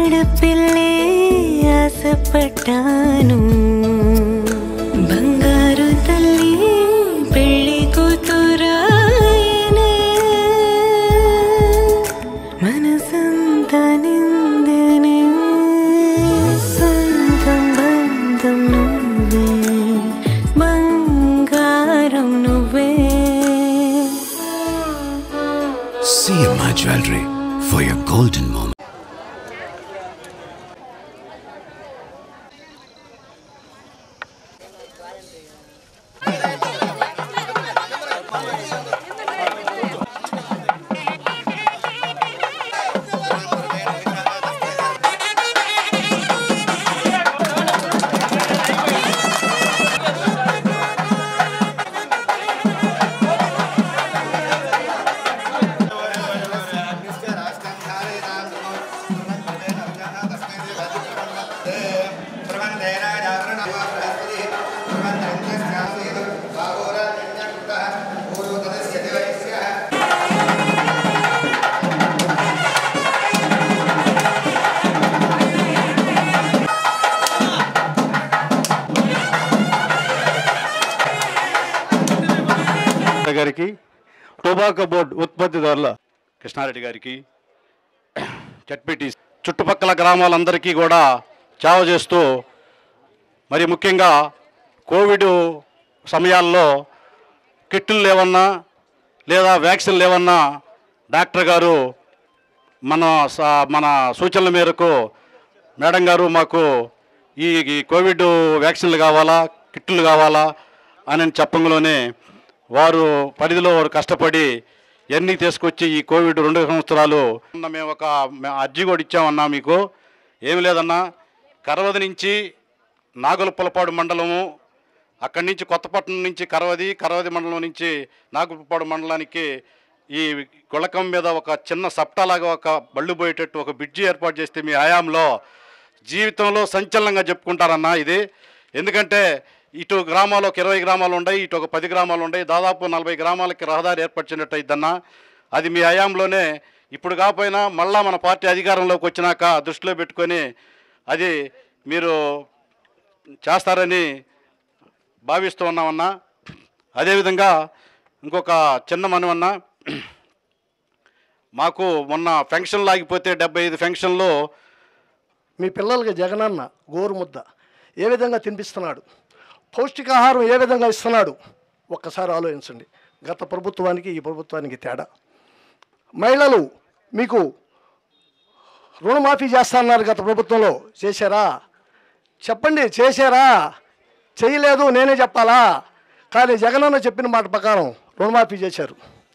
ఆడపిల్లే ఆశపడ్డాను బంగారు తల్లి పెళ్లి కూతురాయనే మనసంతా నిందనే సొంతం బంధం నువ్వే బంగారం నువ్వే CMI Jewelry for your golden moment. గారికి టొబాకో బోర్డు ఉత్పత్తిదారుల కృష్ణారెడ్డి గారికి చట్పిటి చుట్టుపక్కల గ్రామాలందరికీ కూడా సేవ చేస్తూ మరి ముఖ్యంగా కోవిడ్ సమయాల్లో కిట్లు లేవన్నా లేదా వ్యాక్సిన్ లేవన్నా డాక్టర్ గారు మన స- మన సూచనల మేరకు మేడం గారు మాకు ఈ ఈ కోవిడ్ వ్యాక్సిన్లు కావాలా కిట్లు కావాలా అని చెప్పంలోనే వారు పరిధిలో వారు కష్టపడి ఎన్ని తీసుకొచ్చి ఈ కోవిడ్ రెండు సంవత్సరాలు మొన్న మేము ఒక మే- అర్జీ కూడా ఇచ్చామన్నా మీకు ఏమి లేదన్నా కరవది నుంచి నాగులపులపాడు మండలము అక్కడి నుంచి కొత్తపట్నం నుంచి కరవది కరవది మండలం నుంచి నాగులపాడు మండలానికి ఈ గుళకం మీద ఒక చిన్న సప్టాలాగా ఒక బళ్ళు పోయేటట్టు ఒక బ్రిడ్జి ఏర్పాటు చేస్తే మీ హయాంలో జీవితంలో సంచలనంగా చెప్పుకుంటారన్న ఇది ఎందుకంటే ఇటు గ్రామాలు ఒక ఇరవై గ్రామాలు ఉన్నాయి ఇటు ఒక పది గ్రామాలు ఉన్నాయి దాదాపు నలభై గ్రామాలకి రహదారి ఏర్పరిచినట్టు అయిద్దన్న అది మీ హయాంలోనే ఇప్పుడు కాకపోయినా మళ్ళా మన పార్టీ అధికారంలోకి వచ్చినాక దృష్టిలో పెట్టుకొని అది మీరు చేస్తారని భావిస్తూ ఉన్నామన్నా అదేవిధంగా ఇంకొక చిన్న మనమన్నా మాకు మొన్న ఫంక్షన్లు ఆగిపోతే డెబ్బై ఐదు ఫంక్షన్లు మీ పిల్లలకి జగనన్న గోరుముద్ద ఏ విధంగా తినిపిస్తున్నాడు పౌష్టికాహారం ఏ విధంగా ఇస్తున్నాడు ఒక్కసారి ఆలోచించండి గత ప్రభుత్వానికి ఈ ప్రభుత్వానికి తేడా మహిళలు మీకు రుణమాఫీ చేస్తాన్నారు గత ప్రభుత్వంలో చేశారా చెప్పండి చేశారా చేయలేదు నేనే చెప్పాలా కానీ జగనన్న చెప్పిన మాట ప్రకారం రుణమాఫీ చేశారు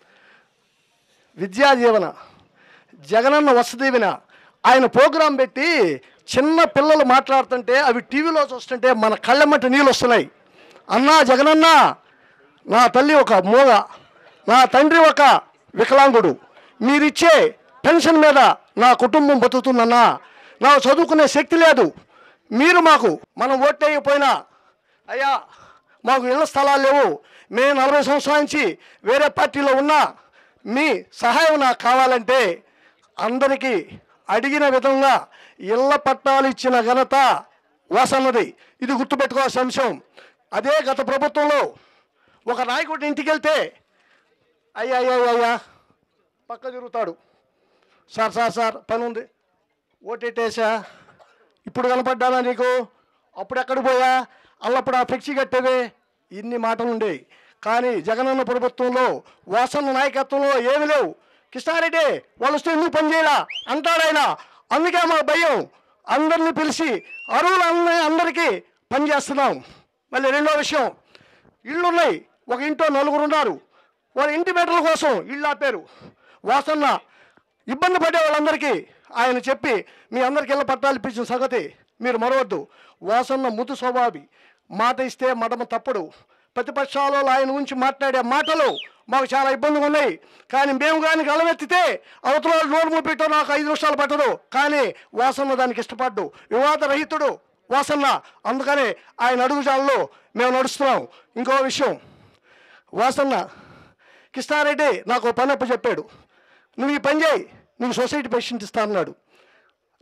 విద్యా జీవన జగనన్న వసదీవిన ఆయన ప్రోగ్రాం పెట్టి చిన్న పిల్లలు మాట్లాడుతుంటే అవి టీవీలో చూస్తుంటే మన కళ్ళెమ్మటి నీళ్ళు వస్తున్నాయి అన్నా జగనన్న నా తల్లి ఒక మూగ నా తండ్రి ఒక వికలాంగుడు మీరిచ్చే పెన్షన్ మీద నా కుటుంబం బతుకుతుందన్నా నా చదువుకునే శక్తి లేదు మీరు మాకు మనం ఓట్లేయకపోయినా అయ్యా మాకు ఇళ్ల స్థలాలు లేవు మేము నలభై సంవత్సరాల నుంచి వేరే పార్టీలో ఉన్నా మీ సహాయం నాకు కావాలంటే అందరికీ అడిగిన విధంగా ఇళ్ల పట్టాలు ఇచ్చిన ఘనత వాసన్నది ఇది గుర్తుపెట్టుకోవాల్సిన అంశం అదే గత ప్రభుత్వంలో ఒక నాయకుడి ఇంటికి వెళ్తే అయ్యా అయ్యా అయ్యా, అయ్యా పక్క తిరుగుతాడు సార్ సార్ సార్ పని ఉంది ఓటేటేసా ఇప్పుడు కనపడ్డానా నీకు అప్పుడు ఎక్కడ పోయా అల్లప్పుడు ఆ ఫ్లెక్సీ కట్టేవే ఇన్ని మాటలు ఉండేవి కానీ జగనన్న ప్రభుత్వంలో వాసన్న నాయకత్వంలో ఏమి లేవు కృష్ణారెడ్డి వాళ్ళు వస్తే ఎందుకు పని చేయాలా అంటాడాయన అందుకే మా భయం అందరిని పిలిచి అరువులు అందరి అందరికీ పని చేస్తున్నాం మళ్ళీ రెండో విషయం ఇళ్ళు ఉన్నాయి ఒక ఇంట్లో నలుగురు ఉన్నారు వాళ్ళ ఇంటి మెటల కోసం ఇళ్ళు ఆపారు వాసన్న ఇబ్బంది పడే వాళ్ళందరికీ ఆయన చెప్పి మీ అందరికి ఇళ్ళ పట్టాలు ఇప్పించిన సంగతి మీరు మరవద్దు వాసన్న ముతు స్వభావి మాట ఇస్తే మడమ తప్పుడు ప్రతిపక్షాలలో ఆయన గురించి మాట్లాడే మాటలు మాకు చాలా ఇబ్బందిగా ఉన్నాయి కానీ మేము కానీ గలవెత్తితే అవతల వాళ్ళు నోరు మూపిటో నాకు ఐదు నిమిషాలు పట్టదు కానీ వాసన్న దానికి ఇష్టపడ్డు వివాద రహితుడు వాసన్న అందుకని ఆయన అడుగుజాలలో మేము నడుస్తున్నాం ఇంకో విషయం వాసన్న కృష్ణారెడ్డి నాకు ఓ పని అప్పు చెప్పాడు నువ్వు ఈ పని చేయి నువ్వు సొసైటీ పెన్షన్ ఇస్తా అన్నాడు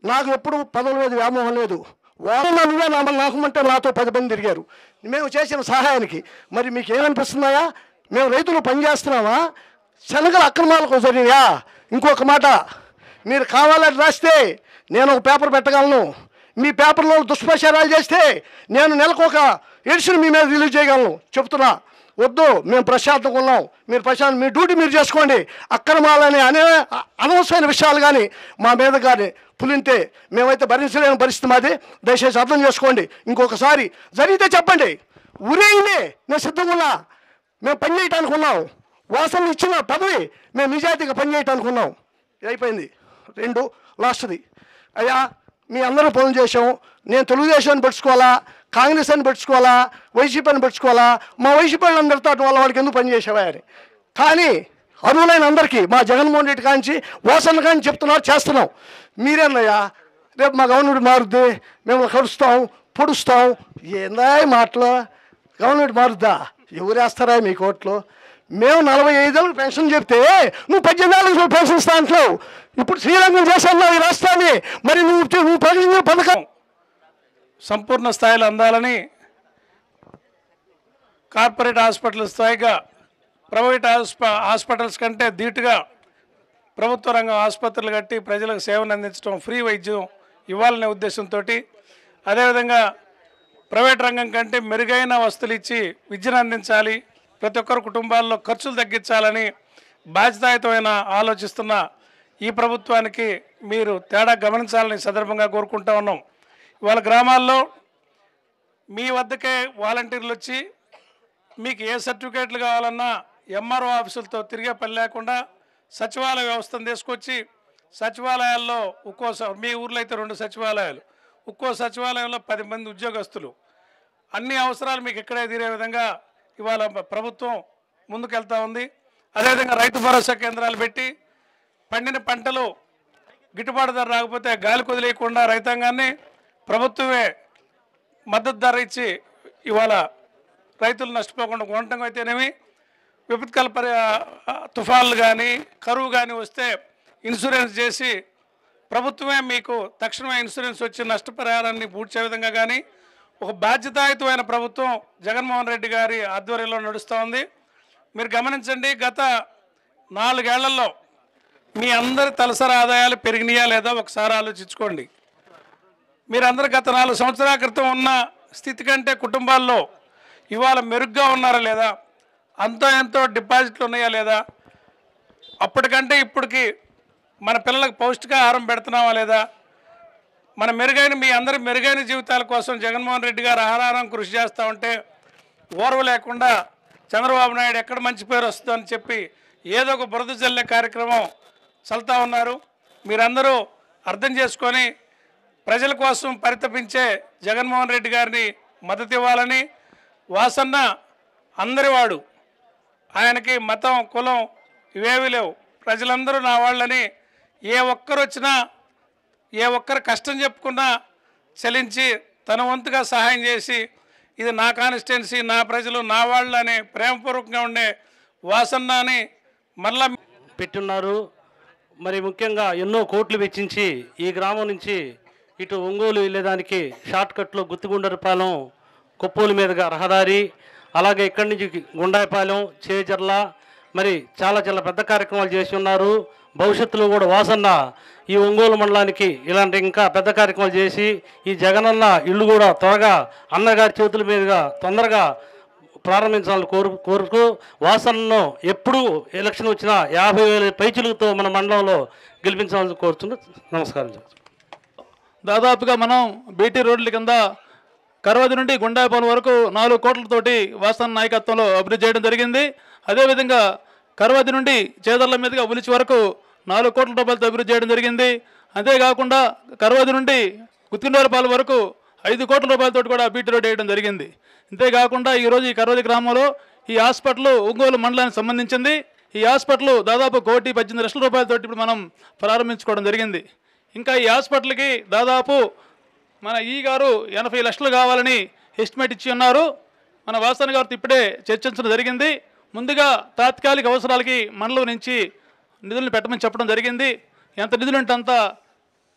నాకు ఎప్పుడు పదవుల మీద వ్యామోహం లేదు వాళ్ళు నువ్వే నా నాకమంటే నాతో పది మంది తిరిగారు మేము చేసిన సహాయానికి మరి మీకు ఏమనిపిస్తున్నాయా మేము రైతులు పనిచేస్తున్నామా శనగల అక్రమాలకు జరిగాయా ఇంకొక మాట మీరు కావాలని రాస్తే నేను ఒక పేపర్ పెట్టగలను మీ పేపర్లో దుష్ప్రచారాలు చేస్తే నేను నెలకు ఒక ఎడిషన్ మీ మీద రిలీజ్ చేయగలను చెప్తున్నా వద్దు మేము ప్రశాంతంగా ఉన్నాం మీరు ప్రశాంతం మీ డ్యూటీ మీరు చేసుకోండి అక్రమాలని అనే అనవసరమైన విషయాలు కానీ మా మీద కానీ పులింతే మేమైతే భరించలేని పరిస్థితి మాది దయచేసి అర్థం చేసుకోండి ఇంకొకసారి జరిగితే చెప్పండి ఉరేయింది నేను సిద్ధంగా ఉన్నా మేము పని చేయటానికి ఉన్నాం వాసన ఇచ్చిన పదవి మేము నిజాయితీగా పని చేయటానికి ఉన్నాం ఇది అయిపోయింది రెండు లాస్ట్ది అయ్యా మీ అందరూ పనులు చేసాం నేను తెలుగుదేశాన్ని పెట్టుకోవాలా కాంగ్రెస్ అని పెట్టుకోవాలా వైసీపీ అని పెట్టుకోవాలా మా వైసీపీ అందరితో అటు వాళ్ళ వాడికి ఎందుకు పనిచేసావా అని కానీ అర్హులైన అందరికీ మా జగన్మోహన్ రెడ్డి కాంచి వాసన కానీ చెప్తున్నారు చేస్తున్నాం మీరేనయ్యా రేపు మా గవర్నమెంట్ మారుద్ది మేము కలుస్తాం పొడుస్తాం ఏందా ఈ మాటలు గవర్నమెంట్ మారుద్దా ఎవరేస్తారా మీ కోట్లు మేము నలభై ఐదేళ్ళకి పెన్షన్ చెప్తే నువ్వు పద్దెనిమిది ఏళ్ళకి పెన్షన్ ఇస్తా అంటున్నావు ఇప్పుడు శ్రీరంగం చేశాను ఈ రాష్ట్రాన్ని మరి నువ్వు నువ్వు ప్రకటించిన పథకం సంపూర్ణ స్థాయిలో అందాలని కార్పొరేట్ హాస్పిటల్ స్థాయిగా ప్రైవేట్ హాస్ప హాస్పిటల్స్ కంటే ధీటుగా ప్రభుత్వ రంగం ఆసుపత్రులు కట్టి ప్రజలకు సేవలు అందించడం ఫ్రీ వైద్యం ఇవ్వాలనే ఉద్దేశంతో అదేవిధంగా ప్రైవేట్ రంగం కంటే మెరుగైన వస్తువులు ఇచ్చి విద్యను అందించాలి ప్రతి ఒక్కరు కుటుంబాల్లో ఖర్చులు తగ్గించాలని బాధ్యతాయుతమైన ఆలోచిస్తున్న ఈ ప్రభుత్వానికి మీరు తేడా గమనించాలని ఈ సందర్భంగా కోరుకుంటా ఉన్నాం ఇవాళ గ్రామాల్లో మీ వద్దకే వాలంటీర్లు వచ్చి మీకు ఏ సర్టిఫికేట్లు కావాలన్నా ఎంఆర్ఓ ఆఫీసులతో తిరిగే పని లేకుండా సచివాలయ వ్యవస్థను తీసుకొచ్చి సచివాలయాల్లో ఒక్కో స- మీ ఊర్లో అయితే రెండు సచివాలయాలు ఒక్కో సచివాలయంలో పది మంది ఉద్యోగస్తులు అన్ని అవసరాలు మీకు ఇక్కడే తీరే విధంగా ఇవాళ ప్రభుత్వం ముందుకెళ్తా ఉంది అదేవిధంగా రైతు భరోసా కేంద్రాలు పెట్టి పండిన పంటలు గిట్టుబాటు ధర రాకపోతే గాలి కుదిలేయకుండా రైతాంగాన్ని ప్రభుత్వమే మద్దతు ధర ఇచ్చి ఇవాళ రైతులు నష్టపోకుండా ఉండటం అయితేనేమి విపత్కల పరి ఆ, తుఫాన్లు కానీ కరువు కానీ వస్తే ఇన్సూరెన్స్ చేసి ప్రభుత్వమే మీకు తక్షణమే ఇన్సూరెన్స్ వచ్చి నష్టపరిహారాన్ని పూడ్చే విధంగా కానీ ఒక బాధ్యతాయుతమైన ప్రభుత్వం జగన్మోహన్ రెడ్డి గారి ఆధ్వర్యంలో నడుస్తూ ఉంది మీరు గమనించండి గత నాలుగేళ్లలో మీ అందరి తలసరి ఆదాయాలు పెరిగినాయా లేదా ఒకసారి ఆలోచించుకోండి మీరందరూ గత నాలుగు సంవత్సరాల క్రితం ఉన్న స్థితి కంటే కుటుంబాల్లో ఇవాళ మెరుగ్గా ఉన్నారా లేదా అంతో ఎంతో డిపాజిట్లు ఉన్నాయా లేదా అప్పటికంటే ఇప్పటికి మన పిల్లలకు పౌష్టికాహారం పెడుతున్నామా లేదా మన మెరుగైన మీ అందరి మెరుగైన జీవితాల కోసం జగన్మోహన్ రెడ్డి గారు ఆహారం కృషి చేస్తూ ఉంటే ఓర్వ లేకుండా చంద్రబాబు నాయుడు ఎక్కడ మంచి పేరు వస్తుందని చెప్పి ఏదో ఒక బురద జల్లే కార్యక్రమం చల్తా ఉన్నారు మీరందరూ అర్థం చేసుకొని ప్రజల కోసం పరితపించే జగన్మోహన్ రెడ్డి గారిని మద్దతు ఇవ్వాలని వాసన్న అందరివాడు ఆయనకి మతం కులం ఇవేవి లేవు ప్రజలందరూ నా వాళ్ళని ఏ ఒక్కరు వచ్చినా ఏ ఒక్కరు కష్టం చెప్పుకున్నా చలించి తన వంతుగా సహాయం చేసి ఇది నా కాన్స్టిట్యున్సీ నా ప్రజలు నా వాళ్ళు అనే ప్రేమపూర్వకంగా ఉండే వాసన్న అని మరలా పెట్టున్నారు మరి ముఖ్యంగా ఎన్నో కోట్లు వెచ్చించి ఈ గ్రామం నుంచి ఇటు ఒంగోలు వెళ్ళేదానికి షార్ట్ కట్లో గుత్తిగుండరపాలెం కొప్పోలు మీదుగా రహదారి అలాగే ఇక్కడి నుంచి గుండాయపాలెం చేజర్ల మరి చాలా చాలా పెద్ద కార్యక్రమాలు చేసి ఉన్నారు భవిష్యత్తులో కూడా వాసన్న ఈ ఒంగోలు మండలానికి ఇలాంటి ఇంకా పెద్ద కార్యక్రమాలు చేసి ఈ జగనన్న ఇల్లు కూడా త్వరగా అన్నగారి చేతుల మీదుగా తొందరగా ప్రారంభించాలని కోరు కోరుతూ వాసనను ఎప్పుడు ఎలక్షన్ వచ్చినా యాభై వేల పైచులతో మన మండలంలో గెలిపించాలని కోరుతున్నా నమస్కారం దాదాపుగా మనం బీటీ రోడ్ల కింద కరవది నుండి గుండాయపాలెం వరకు నాలుగు కోట్లతోటి వాసన నాయకత్వంలో అభివృద్ధి చేయడం జరిగింది అదేవిధంగా కరవది నుండి చేదర్ల మీదుగా ఉలిచి వరకు నాలుగు కోట్ల రూపాయలతో అభివృద్ధి చేయడం జరిగింది అంతేకాకుండా కరవది నుండి గుత్తిండోరపాలెం వరకు ఐదు కోట్ల రూపాయలతో కూడా బీటీ రోడ్ వేయడం జరిగింది అంతేకాకుండా ఈరోజు ఈ కరవది గ్రామంలో ఈ హాస్పిటల్ ఒంగోలు మండలానికి సంబంధించింది ఈ హాస్పిటల్ దాదాపు కోటి పద్దెనిమిది లక్షల రూపాయలతో ఇప్పుడు మనం ప్రారంభించుకోవడం జరిగింది ఇంకా ఈ హాస్పిటల్కి దాదాపు మన ఈ గారు ఎనభై లక్షలు కావాలని ఎస్టిమేట్ ఇచ్చి ఉన్నారు మన వాసన గారితో ఇప్పుడే చర్చించడం జరిగింది ముందుగా తాత్కాలిక అవసరాలకి మండలం నుంచి నిధులను పెట్టమని చెప్పడం జరిగింది ఎంత నిధులు ఉంటే అంత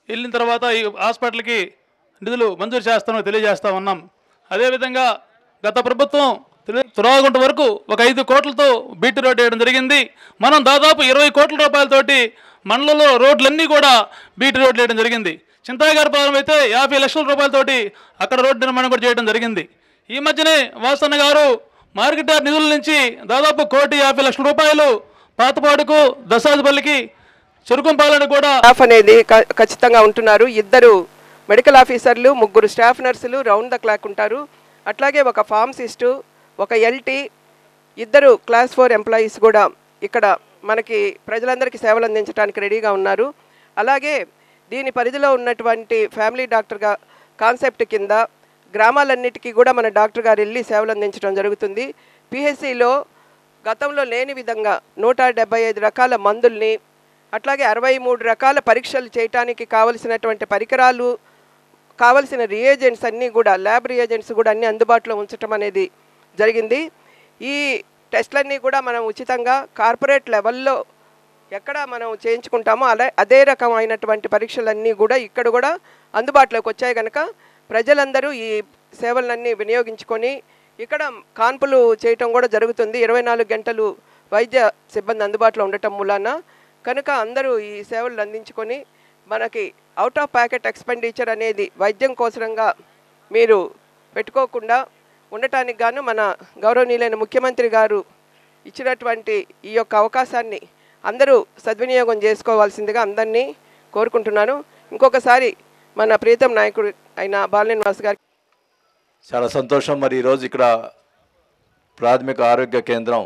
వెళ్ళిన తర్వాత ఈ హాస్పిటల్కి నిధులు మంజూరు చేస్తామని తెలియజేస్తా ఉన్నాం అదేవిధంగా గత ప్రభుత్వం తెలు- తురాగుంట వరకు ఒక ఐదు కోట్లతో బీటీ రోడ్ వేయడం జరిగింది మనం దాదాపు ఇరవై కోట్ల రూపాయలతోటి మండలంలో రోడ్లన్నీ కూడా బీటీ రోడ్లు వేయడం జరిగింది చింతాగారిపాలెం అయితే యాభై లక్షల రూపాయలతోటి అక్కడ రోడ్డు నిర్మాణం కూడా చేయడం జరిగింది ఈ మధ్యనే వాసన్న గారు మార్కెట్ యార్డ్ నిధుల నుంచి దాదాపు కోటి యాభై లక్షల రూపాయలు పాతపాడుకు దశాదిపల్లికి చెరుకుంపాలని కూడా స్టాఫ్ అనేది క- ఖచ్చితంగా ఉంటున్నారు ఇద్దరు మెడికల్ ఆఫీసర్లు ముగ్గురు స్టాఫ్ నర్సులు రౌండ్ ద క్లాక్ ఉంటారు అట్లాగే ఒక ఫార్మసిస్టు ఒక ఎల్టీ ఇద్దరు క్లాస్ ఫోర్ ఎంప్లాయీస్ కూడా ఇక్కడ మనకి ప్రజలందరికీ సేవలు అందించడానికి రెడీగా ఉన్నారు అలాగే దీని పరిధిలో ఉన్నటువంటి ఫ్యామిలీ డాక్టర్గా కాన్సెప్ట్ కింద గ్రామాలన్నిటికీ కూడా మన డాక్టర్ గారు వెళ్ళి సేవలు అందించడం జరుగుతుంది పిహెచ్సిలో గతంలో లేని విధంగా నూట డెబ్బై ఐదు రకాల మందుల్ని అట్లాగే అరవై మూడు రకాల పరీక్షలు చేయటానికి కావలసినటువంటి పరికరాలు కావలసిన రియేజెంట్స్ అన్నీ కూడా ల్యాబ్ రియేజెంట్స్ కూడా అన్నీ అందుబాటులో ఉంచడం అనేది జరిగింది ఈ టెస్ట్లన్నీ కూడా మనం ఉచితంగా కార్పొరేట్ లెవెల్లో ఎక్కడ మనం చేయించుకుంటామో అలా అదే రకమైనటువంటి పరీక్షలన్నీ కూడా ఇక్కడ కూడా అందుబాటులోకి వచ్చాయి కనుక ప్రజలందరూ ఈ సేవలన్నీ వినియోగించుకొని ఇక్కడ కాన్పులు చేయటం కూడా జరుగుతుంది ఇరవై నాలుగు గంటలు వైద్య సిబ్బంది అందుబాటులో ఉండటం మూలాన కనుక అందరూ ఈ సేవలు అందించుకొని మనకి అవుట్ ఆఫ్ ప్యాకెట్ ఎక్స్పెండిచర్ అనేది వైద్యం కోసరంగా మీరు పెట్టుకోకుండా ఉండటానికి గాను మన గౌరవనీయులైన ముఖ్యమంత్రి గారు ఇచ్చినటువంటి ఈ యొక్క అవకాశాన్ని అందరూ సద్వినియోగం చేసుకోవాల్సిందిగా అందరినీ కోరుకుంటున్నాను ఇంకొకసారి మన ప్రీతం నాయకుడు అయిన బాలనివాస్ గారికి చాలా సంతోషం మరి ఈరోజు ఇక్కడ ప్రాథమిక ఆరోగ్య కేంద్రం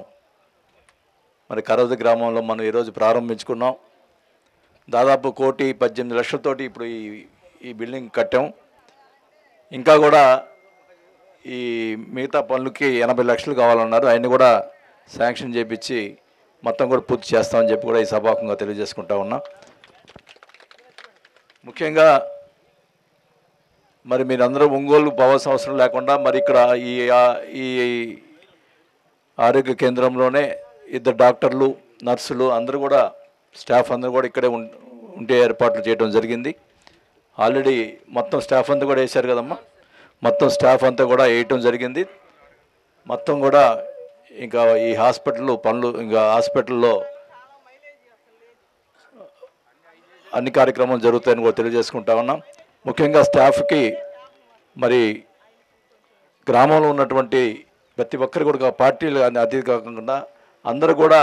మరి కరవది గ్రామంలో మనం ఈరోజు ప్రారంభించుకున్నాం దాదాపు కోటి పద్దెనిమిది లక్షలతోటి ఇప్పుడు ఈ ఈ బిల్డింగ్ కట్టాం ఇంకా కూడా ఈ మిగతా పనులకి ఎనభై లక్షలు కావాలన్నారు ఆయన కూడా శాంక్షన్ చేపించి మొత్తం కూడా పూర్తి చేస్తామని చెప్పి కూడా ఈ సభాముఖంగా తెలియజేసుకుంటా ఉన్నా ముఖ్యంగా మరి మీరందరూ ఒంగోలు పోవాల్సిన అవసరం లేకుండా మరి ఇక్కడ ఈ ఆ- ఈ ఆరోగ్య కేంద్రంలోనే ఇద్దరు డాక్టర్లు నర్సులు అందరూ కూడా స్టాఫ్ అందరూ కూడా ఇక్కడే ఉం- ఉండే ఏర్పాట్లు చేయడం జరిగింది ఆల్రెడీ మొత్తం స్టాఫ్ అంతా కూడా వేశారు కదమ్మా మొత్తం స్టాఫ్ అంతా కూడా వేయటం జరిగింది మొత్తం కూడా ఇంకా ఈ హాస్పిటల్ పనులు ఇంకా హాస్పిటల్లో అన్ని కార్యక్రమాలు జరుగుతాయని కూడా తెలియజేసుకుంటా ఉన్నాం ముఖ్యంగా స్టాఫ్కి మరి గ్రామంలో ఉన్నటువంటి ప్రతి ఒక్కరు కూడా పార్టీలు కానీ అది కాకుండా అందరూ కూడా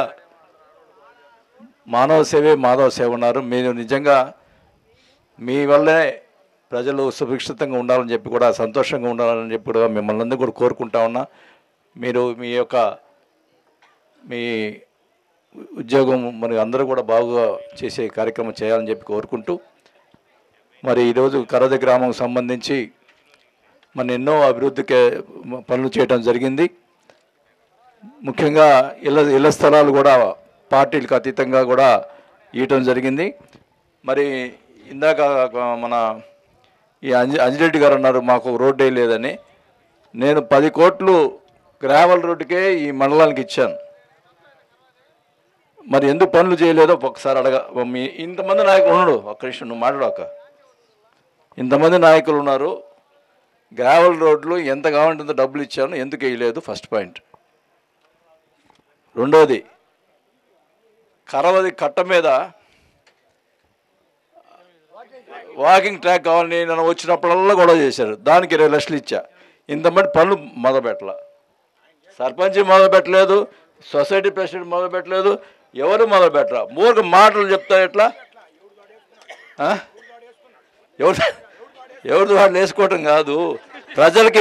మానవ సేవే మాధవ సేవ ఉన్నారు మీరు నిజంగా మీ వల్లే ప్రజలు సురక్షితంగా ఉండాలని చెప్పి కూడా సంతోషంగా ఉండాలని చెప్పి కూడా మిమ్మల్ని అందరూ కూడా కోరుకుంటా ఉన్నా మీరు మీ యొక్క మీ ఉద్యోగం మరి అందరూ కూడా బాగా చేసే కార్యక్రమం చేయాలని చెప్పి కోరుకుంటూ మరి ఈరోజు కరద గ్రామం సంబంధించి మన ఎన్నో అభివృద్ధికి పనులు చేయడం జరిగింది ముఖ్యంగా ఇళ్ళ ఇళ్ళ స్థలాలు కూడా పార్టీలకు అతీతంగా కూడా ఇవ్వటం జరిగింది మరి ఇందాక మన ఈ అంజ అంజిరెడ్డి గారు అన్నారు మాకు రోడ్డే లేదని నేను పది కోట్లు గ్రావెల్ రోడ్డుకే ఈ మండలానికి ఇచ్చాను మరి ఎందుకు పనులు చేయలేదో ఒకసారి అడగ మీ ఇంతమంది నాయకులు ఉన్నాడు ఒక్క నిమిషం నువ్వు మాట్లాడక ఇంతమంది నాయకులు ఉన్నారు గ్రావెల్ రోడ్లు ఎంత కావాలంటే డబ్బులు ఇచ్చాను ఎందుకు వేయలేదు ఫస్ట్ పాయింట్ రెండోది కరవది కట్ట మీద వాకింగ్ ట్రాక్ కావాలని నన్ను వచ్చినప్పుడల్లా గొడవ చేశారు దానికి ఇరవై లక్షలు ఇచ్చా ఇంతమంది పనులు మొదలుపెట్టల సర్పంచ్ మొదలుపెట్టలేదు సొసైటీ ప్రెసిడెంట్ మొదలుపెట్టలేదు ఎవరు మొదలుపెట్టరా మూడు మాటలు చెప్తా ఎట్లా ఆ? ఎవరు ఎవరిది వాళ్ళు వేసుకోవటం కాదు ప్రజలకి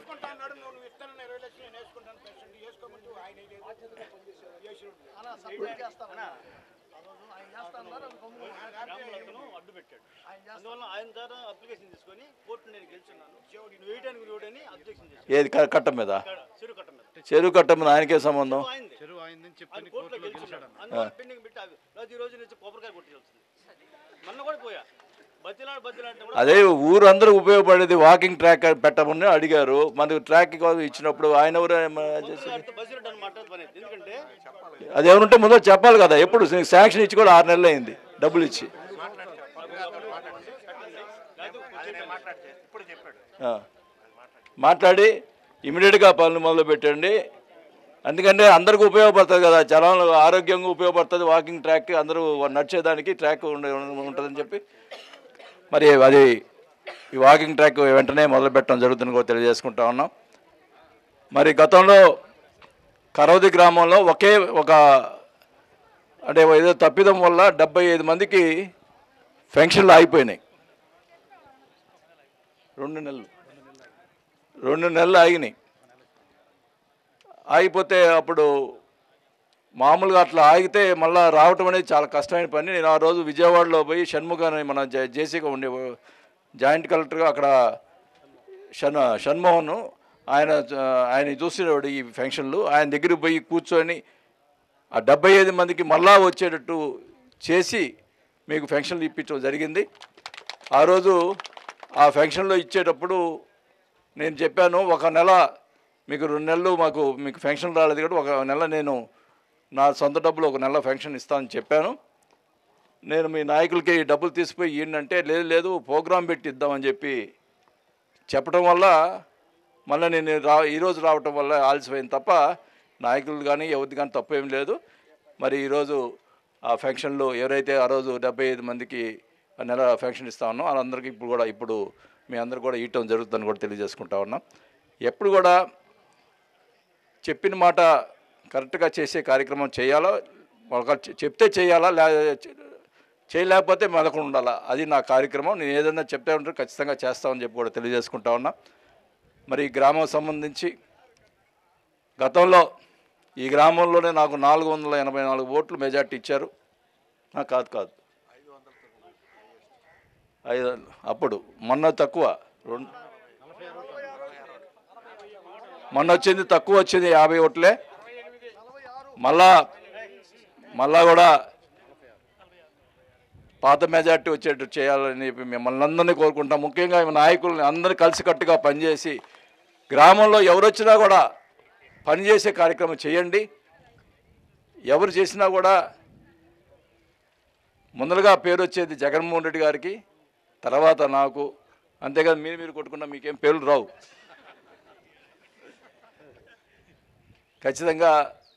ఏది క- కట్ట మీద చెరువు కట్ట మీద ఆయనకే సంబంధం ఆ. అదే ఊరందరూ ఉపయోగపడేది వాకింగ్ ట్రాక్ పెట్టమని అడిగారు మనకు ట్రాక్ ఇచ్చినప్పుడు ఆయన ఎవరు ఏమన్నా చేసేది? అది ఎవరుంటే ముందు చెప్పాలి కదా ఎప్పుడు శాంక్షన్ ఇచ్చి కూడా ఆరు నెలలు అయింది డబ్బులు ఇచ్చి ఆ. మాట్లాడి ఇమీడియట్గా పనులు మొదలు పెట్టండి ఎందుకంటే అందరికీ ఉపయోగపడుతుంది కదా జనాలు ఆరోగ్యంగా ఉపయోగపడుతుంది వాకింగ్ ట్రాక్ అందరూ నడిచేదానికి ట్రాక్ ఉండే ఉంటుందని చెప్పి మరి అది ఈ వాకింగ్ ట్రాక్ వెంటనే మొదలు పెట్టడం జరుగుతుంది కూడా తెలియజేసుకుంటా ఉన్నాం మరి గతంలో కరవది గ్రామంలో ఒకే ఒక అంటే ఏదో తప్పిదం వల్ల డెబ్బై ఐదు మందికి ఫెన్షన్లు ఆగిపోయినాయి రెండు నెలలు రెండు నెలలు ఆగినాయి ఆగిపోతే అప్పుడు మామూలుగా అట్లా ఆగితే మళ్ళీ రావటం అనేది చాలా కష్టమైన పని నేను ఆ రోజు విజయవాడలో పోయి షణ్ముఖ అని మన జే- జేసీగా ఉండే జాయింట్ కలెక్టర్గా అక్కడ షణ్ షణ్మోహన్ ఆయన ఆయన చూసేవాడు ఈ ఫంక్షన్లు ఆయన దగ్గరికి పోయి కూర్చొని ఆ డెబ్బై ఐదు మందికి మళ్ళా వచ్చేటట్టు చేసి మీకు ఫంక్షన్లు ఇప్పించడం జరిగింది ఆ రోజు ఆ ఫంక్షన్లో ఇచ్చేటప్పుడు నేను చెప్పాను ఒక నెల మీకు రెండు నెలలు మాకు మీకు ఫంక్షన్ రాలేదు కాబట్టి ఒక నెల నేను నా సొంత డబ్బులు ఒక నెల ఫంక్షన్ ఇస్తానని చెప్పాను నేను మీ నాయకులకి ఈ డబ్బులు తీసిపోయి ఏంటంటే లేదు లేదు ప్రోగ్రాం పెట్టి ఇద్దామని చెప్పి చెప్పడం వల్ల మళ్ళీ నేను రా ఈరోజు రావటం వల్ల ఆలస్యమైంది తప్ప నాయకులు కానీ ఎవరిది కానీ తప్పు ఏం లేదు మరి ఈరోజు ఆ ఫంక్షన్లో ఎవరైతే ఆ రోజు డెబ్బై ఐదు మందికి ఆ నెల ఫంక్షన్ ఇస్తా ఉన్నాం వాళ్ళందరికీ ఇప్పుడు కూడా ఇప్పుడు మీ అందరు కూడా ఇవ్వటం జరుగుతుందని కూడా తెలియజేసుకుంటా ఉన్నాం ఎప్పుడు కూడా చెప్పిన మాట కరెక్ట్గా చేసే కార్యక్రమం చేయాలా ఒక చెప్తే చేయాలా లే చేయలేకపోతే మెదకుండా ఉండాలా అది నా కార్యక్రమం నేను ఏదైనా చెప్తే ఉంటే ఖచ్చితంగా చేస్తామని చెప్పి కూడా తెలియజేసుకుంటా ఉన్నా మరి ఈ గ్రామం సంబంధించి గతంలో ఈ గ్రామంలోనే నాకు నాలుగు వందల ఎనభై నాలుగు ఓట్లు మెజార్టీ ఇచ్చారు ఆ, కాదు కాదు ఐదు అప్పుడు మొన్న తక్కువ రెండు మొన్న వచ్చింది తక్కువ వచ్చింది యాభై ఓట్లే మళ్ళా మళ్ళా కూడా పాత మెజార్టీ వచ్చేట్టు చేయాలని చెప్పి మిమ్మల్ని అందరినీ కోరుకుంటాం ముఖ్యంగా ఈ నాయకుల్ని అందరూ కలిసికట్టుగా పనిచేసి గ్రామంలో ఎవరు వచ్చినా కూడా పనిచేసే కార్యక్రమం చేయండి ఎవరు చేసినా కూడా ముందరగా పేరు వచ్చేది జగన్మోహన్ రెడ్డి గారికి తర్వాత నాకు అంతేకాదు మీరు మీరు కొట్టుకున్నా మీకేం పేర్లు రావు ఖచ్చితంగా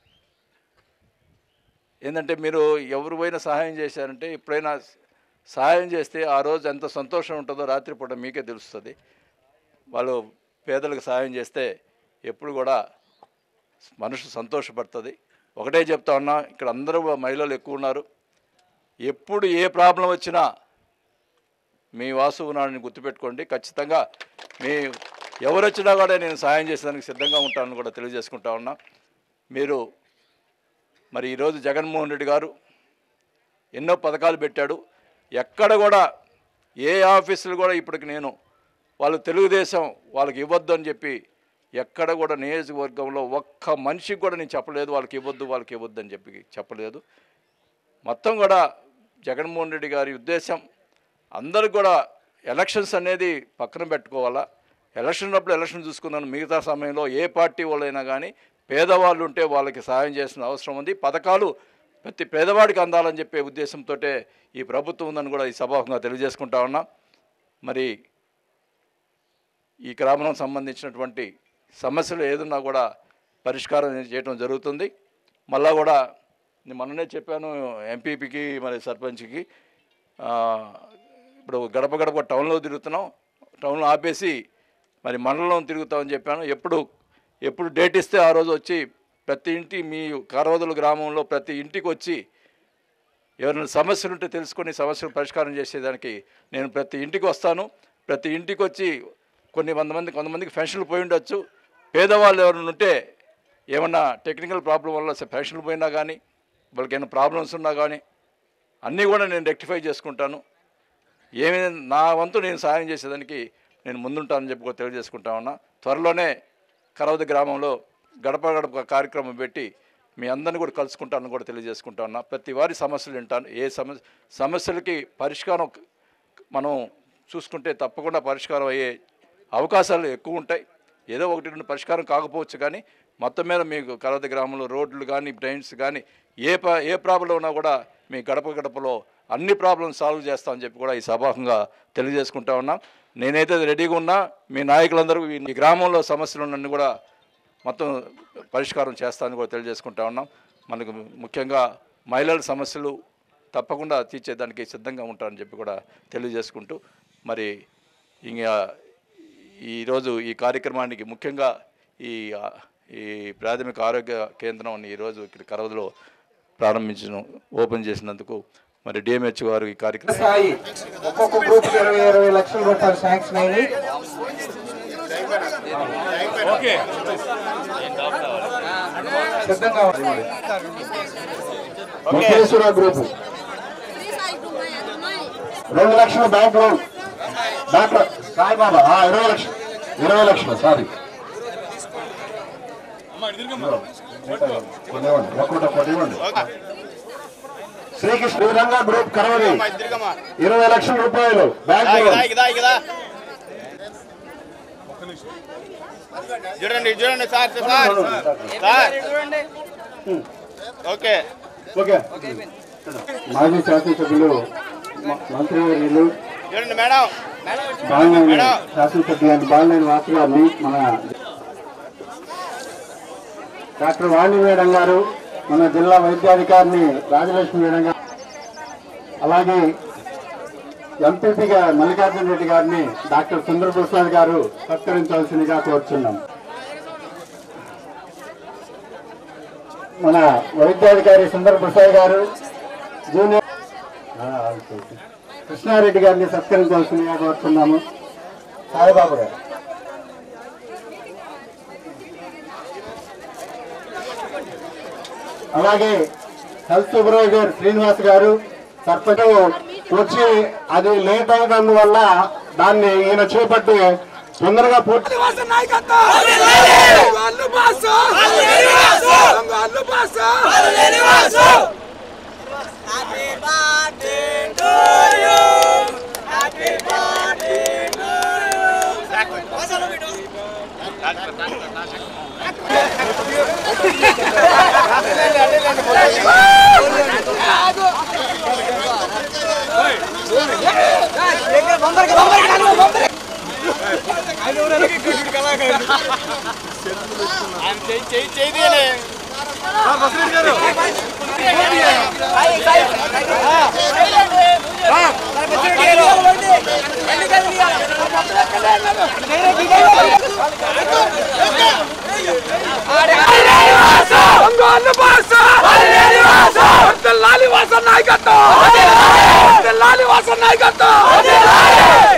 ఏంటంటే మీరు ఎవరు పోయినా సహాయం చేశారంటే ఎప్పుడైనా సహాయం చేస్తే ఆ రోజు ఎంత సంతోషం ఉంటుందో రాత్రిపూట మీకే తెలుస్తుంది వాళ్ళు పేదలకు సహాయం చేస్తే ఎప్పుడు కూడా మనసు సంతోషపడుతుంది ఒకటే చెప్తా ఉన్నా ఇక్కడ అందరూ మహిళలు ఎక్కువ ఉన్నారు ఎప్పుడు ఏ ప్రాబ్లం వచ్చినా మీ వాసు ఉన్నాడని గుర్తుపెట్టుకోండి ఖచ్చితంగా మీ ఎవరు వచ్చినా కూడా నేను సహాయం చేసేదానికి సిద్ధంగా ఉంటానని కూడా తెలియజేసుకుంటా ఉన్నా మీరు మరి ఈరోజు జగన్మోహన్ రెడ్డి గారు ఎన్నో పథకాలు పెట్టాడు ఎక్కడ కూడా ఏ ఆఫీసులు కూడా ఇప్పటికి నేను వాళ్ళు తెలుగుదేశం వాళ్ళకి ఇవ్వద్దు అని చెప్పి ఎక్కడ కూడా నియోజకవర్గంలో ఒక్క మనిషికి కూడా నేను చెప్పలేదు వాళ్ళకి ఇవ్వద్దు వాళ్ళకి ఇవ్వద్దు అని చెప్పి చెప్పలేదు మొత్తం కూడా జగన్మోహన్ రెడ్డి గారి ఉద్దేశం అందరూ కూడా ఎలక్షన్స్ అనేది పక్కన పెట్టుకోవాలా ఎలక్షన్ అప్పుడు ఎలక్షన్ చూసుకున్నాను మిగతా సమయంలో ఏ పార్టీ వాళ్ళైనా కానీ పేదవాళ్ళు ఉంటే వాళ్ళకి సహాయం చేసిన అవసరం ఉంది పథకాలు ప్రతి పేదవాడికి అందాలని చెప్పే ఉద్దేశంతో ఈ ప్రభుత్వం ఉందని కూడా ఈ సభాముఖంగా తెలియజేసుకుంటా ఉన్నా మరి ఈ గ్రామం సంబంధించినటువంటి సమస్యలు ఏదన్నా కూడా పరిష్కారం చేయడం జరుగుతుంది మళ్ళా కూడా నేను మొన్ననే చెప్పాను ఎంపీపీకి మరి సర్పంచ్కి ఆ, ఇప్పుడు గడప గడప టౌన్లో తిరుగుతున్నాం టౌన్లో ఆపేసి మరి మండలం తిరుగుతామని చెప్పాను ఎప్పుడు ఎప్పుడు డేట్ ఇస్తే ఆ రోజు వచ్చి ప్రతి ఇంటి మీ కారవదుల గ్రామంలో ప్రతి ఇంటికి వచ్చి ఎవరైనా సమస్యలు ఉంటే తెలుసుకొని సమస్యలు పరిష్కారం చేసేదానికి నేను ప్రతి ఇంటికి వస్తాను ప్రతి ఇంటికి వచ్చి కొన్ని వంద మంది కొంతమందికి పెన్షన్లు పోయి ఉండొచ్చు పేదవాళ్ళు ఎవరైనా ఉంటే ఏమన్నా టెక్నికల్ ప్రాబ్లం వల్ల పెన్షన్లు పోయినా కానీ వాళ్ళకి ఏమైనా ప్రాబ్లమ్స్ ఉన్నా కానీ అన్నీ కూడా నేను రెక్టిఫై చేసుకుంటాను ఏమి నా వంతు నేను సాయం చేసేదానికి నేను ముందుంటానని చెప్పి కూడా తెలియజేసుకుంటా ఉన్నా త్వరలోనే కరవది గ్రామంలో గడప గడప కార్యక్రమం పెట్టి మీ అందరిని కూడా కలుసుకుంటానని కూడా తెలియజేసుకుంటా ఉన్నా ప్రతి వారి సమస్యలు వింటాను ఏ సమస్య సమస్యలకి పరిష్కారం మనం చూసుకుంటే తప్పకుండా పరిష్కారం అయ్యే అవకాశాలు ఎక్కువ ఉంటాయి ఏదో ఒకటి రెండు పరిష్కారం కాకపోవచ్చు కానీ మొత్తం మీద మీకు కరవది గ్రామంలో రోడ్లు కానీ డ్రైన్స్ కానీ ఏ ప ఏ ప్రాబ్లం ఉన్నా కూడా మీ గడప గడపలో అన్ని ప్రాబ్లమ్స్ సాల్వ్ చేస్తామని చెప్పి కూడా ఈ సభాముఖంగా తెలియజేసుకుంటా ఉన్నాం నేనైతే రెడీగా ఉన్నా మీ నాయకులందరూ ఈ ఈ గ్రామంలో సమస్యలు ఉన్నన్ని కూడా మొత్తం పరిష్కారం చేస్తానని కూడా తెలియజేసుకుంటా ఉన్నాం మనకు ముఖ్యంగా మహిళల సమస్యలు తప్పకుండా తీర్చేదానికి సిద్ధంగా ఉంటారని చెప్పి కూడా తెలియజేసుకుంటూ మరి ఇంకా ఈరోజు ఈ కార్యక్రమానికి ముఖ్యంగా ఈ ఈ ప్రాథమిక ఆరోగ్య కేంద్రం ఈరోజు ఇక్కడ కరవదలో ప్రారంభించిన ఓపెన్ చేసినందుకు మరి డిఎంహెచ్ గారు ఈ కార్యక్రమం స్థాయి ఒక్కొక్క గ్రూప్ ఇరవై ఇరవై లక్షల రూపాయలు శాంక్షన్ అయినాయి సిద్ధంగా ఉంది ముఖేశ్వర గ్రూప్ రెండు లక్షల బ్యాంక్ లోన్ డాక్టర్ సాయిబాబా ఆ, ఇరవై లక్షలు ఇరవై లక్షలు సారీ ఒక్కొక్కటి ఒకటి ఇవ్వండి శ్రీకృష్ణ శ్రీరంగ గ్రూప్ కరవరి ఇరవై లక్షల రూపాయలు బ్యాంక్ లోన్. చూడండి చూడండి sir sir sir okay okay మాజీ శాసనసభ్యులు మ- మంత్రివర్యులు చూడండి మేడం బాలినేని శాసనసభ్యులు బాలినేని వాసు గారిని మన డాక్టర్ వాణి మేడం గారు మన జిల్లా వైద్యాధికారిని రాజలక్ష్మి మేడం గారు అలాగే ఎంపీపీగా మల్లికార్జున రెడ్డి గారిని డాక్టర్ సుందర ప్రసాద్ గారు సత్కరించాల్సిందిగా కోరుచున్నాం మన వైద్యాధికారి సుందర ప్రసాద్ గారు జూనియర్ ఆ, ఓకే. కృష్ణారెడ్డి గారిని సత్కరించాల్సిందిగా కోరుతున్నాము సాయిబాబు గారు అలాగే హెల్త్ సూపర్వైజర్ శ్రీనివాస్ గారు సర్పంచ్ వచ్చి అది లేట్ అయినందువల్ల దాన్ని ఈయన చేపట్టి తొందరగా పూర్తి చెయ్యి చెయ్యి చెయ్యి తీయలే. లాలి వాసన నాయకత్వం లాలి వాసన నాయకత్వం